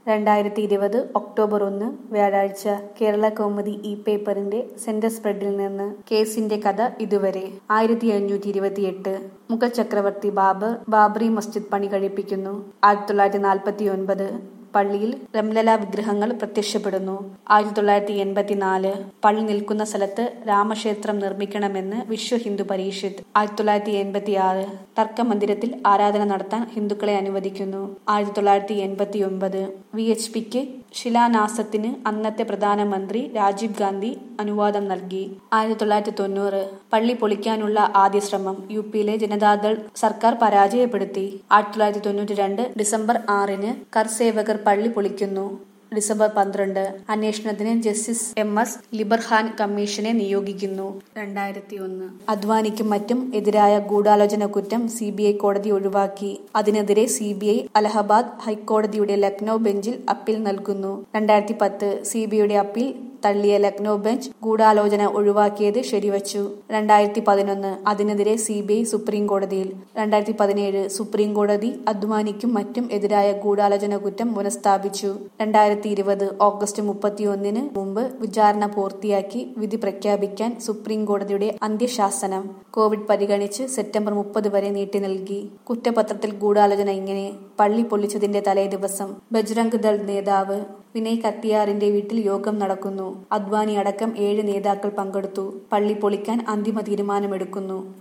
രണ്ടായിരത്തി ഇരുപത് ഒക്ടോബർ ഒന്ന് വ്യാഴാഴ്ച കേരള കൗമുദി ഇ പേപ്പറിന്റെ സെന്റർ സ്പ്രെഡിൽ നിന്ന് കേസിന്റെ കഥ ഇതുവരെ ആയിരത്തി അഞ്ഞൂറ്റി ഇരുപത്തിയെട്ട് മുഗൾ ചക്രവർത്തി ബാബർ ബാബറി മസ്ജിദ് പണി കഴിപ്പിക്കുന്നു ആയിരത്തി തൊള്ളായിരത്തി നാൽപ്പത്തി ഒൻപത് പള്ളിയിൽ റംലല വിഗ്രഹങ്ങൾ പ്രത്യക്ഷപ്പെടുന്നു ആയിരത്തി തൊള്ളായിരത്തി എൺപത്തിനാല് പള്ളി നിൽക്കുന്ന സ്ഥലത്ത് രാമക്ഷേത്രം നിർമ്മിക്കണമെന്ന് വിശ്വ ഹിന്ദു പരിഷത്ത് ആയിരത്തി തൊള്ളായിരത്തി എൺപത്തി ആറ് തർക്കമന്ദിരത്തിൽ ആരാധന നടത്താൻ ഹിന്ദുക്കളെ അനുവദിക്കുന്നു ആയിരത്തി തൊള്ളായിരത്തി എൺപത്തി ഒൻപത് വി എച്ച് പിക്ക് ശിലാന്യാസത്തിന് അന്നത്തെ പ്രധാനമന്ത്രി രാജീവ് ഗാന്ധി അനുവാദം നൽകി ആയിരത്തി തൊള്ളായിരത്തി തൊണ്ണൂറ് പള്ളി പൊളിക്കാനുള്ള ആദ്യ ശ്രമം യു പിയിലെ ജനതാദൾ സർക്കാർ പരാജയപ്പെടുത്തി ആയിരത്തി തൊള്ളായിരത്തി തൊണ്ണൂറ്റി രണ്ട് ഡിസംബർ ആറിന് കർസേവകർ പള്ളി പൊളിക്കുന്നു ഡിസംബർ പന്ത്രണ്ട് അന്വേഷണത്തിന് ജസ്റ്റിസ് എം എസ് ലിബർഹാൻ കമ്മീഷനെ നിയോഗിക്കുന്നു രണ്ടായിരത്തി ഒന്ന് അദ്വാനിക്കും മറ്റും എതിരായ ഗൂഢാലോചന കുറ്റം സി ബി ഐ കോടതി ഒഴിവാക്കി അതിനെതിരെ സി ബി ഐ അലഹബാദ് ഹൈക്കോടതിയുടെ ലക്നൌ ബെഞ്ചിൽ അപ്പീൽ നൽകുന്നു രണ്ടായിരത്തി പത്ത് സി ബി ഐയുടെ അപ്പീൽ തള്ളിയ ലക്നൌ ബെഞ്ച് ഗൂഢാലോചന ഒഴിവാക്കിയത് ശരിവച്ചു രണ്ടായിരത്തി പതിനൊന്ന് അതിനെതിരെ സി ബി ഐ സുപ്രീം കോടതിയിൽ രണ്ടായിരത്തി പതിനേഴ് സുപ്രീം കോടതി അദ്വാനിക്കും മറ്റും എതിരായ ഗൂഢാലോചന കുറ്റം പുനഃസ്ഥാപിച്ചു രണ്ടായിരത്തി ഇരുപത് ഓഗസ്റ്റ് മുപ്പത്തിയൊന്നിന് മുമ്പ് വിചാരണ പൂർത്തിയാക്കി വിധി പ്രഖ്യാപിക്കാൻ സുപ്രീം കോടതിയുടെ അന്ത്യശാസനം കോവിഡ് പരിഗണിച്ച് സെപ്റ്റംബർ മുപ്പത് വരെ നീട്ടി നൽകി കുറ്റപത്രത്തിൽ ഗൂഢാലോചന ഇങ്ങനെ പള്ളി പൊള്ളിച്ചതിന്റെ തലേ ദിവസം ബജ്രംഗ് ദൾ നേതാവ് വിനയ് കത്തിയാറിന്റെ വീട്ടിൽ യോഗം നടക്കുന്നു അദ്വാനി അടക്കം ഏഴ് നേതാക്കൾ പങ്കെടുത്തു പള്ളി പൊളിക്കാൻ അന്തിമ തീരുമാനമെടുക്കുന്നു